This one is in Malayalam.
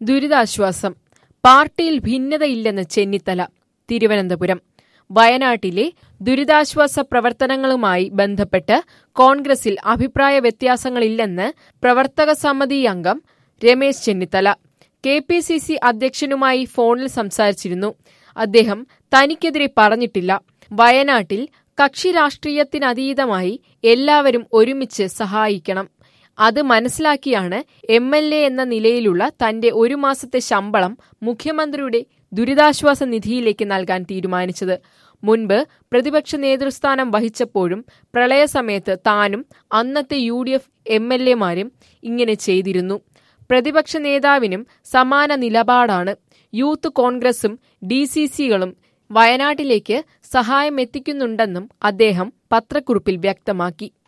ദുരിതാശ്വാസം പാർട്ടിയിൽ ഭിന്നതയില്ലെന്ന് ചെന്നിത്തല തിരുവനന്തപുരം വയനാട്ടിലെ ദുരിതാശ്വാസ പ്രവർത്തനങ്ങളുമായി ബന്ധപ്പെട്ട് കോൺഗ്രസിൽ അഭിപ്രായ വ്യത്യാസങ്ങളില്ലെന്ന് പ്രവർത്തക സമിതി അംഗം Ramesh Chennithala K P C C അധ്യക്ഷനുമായി ഫോണിൽ സംസാരിച്ചിരുന്നു അദ്ദേഹം തനിക്കെതിരെ പറഞ്ഞിട്ടില്ല വയനാട്ടിൽ കക്ഷി രാഷ്ട്രീയത്തിനതീതമായി എല്ലാവരും ഒരുമിച്ച് സഹായിക്കണം അത് മനസ്സിലാക്കിയാണ് എം എൽ എ എന്ന നിലയിലുള്ള തന്റെ ഒരു മാസത്തെ ശമ്പളം മുഖ്യമന്ത്രിയുടെ ദുരിതാശ്വാസ നിധിയിലേക്ക് നൽകാൻ തീരുമാനിച്ചത് മുൻപ് പ്രതിപക്ഷ നേതൃസ്ഥാനം വഹിച്ചപ്പോഴും പ്രളയസമയത്ത് താനും അന്നത്തെ U D F M L എമാരും ഇങ്ങനെ ചെയ്തിരുന്നു പ്രതിപക്ഷ നേതാവിനും സമാന നിലപാടാണ് യൂത്ത് കോൺഗ്രസും ഡി സി സികളും വയനാട്ടിലേക്ക് സഹായം എത്തിക്കുന്നുണ്ടെന്നും അദ്ദേഹം പത്രക്കുറിപ്പിൽ വ്യക്തമാക്കി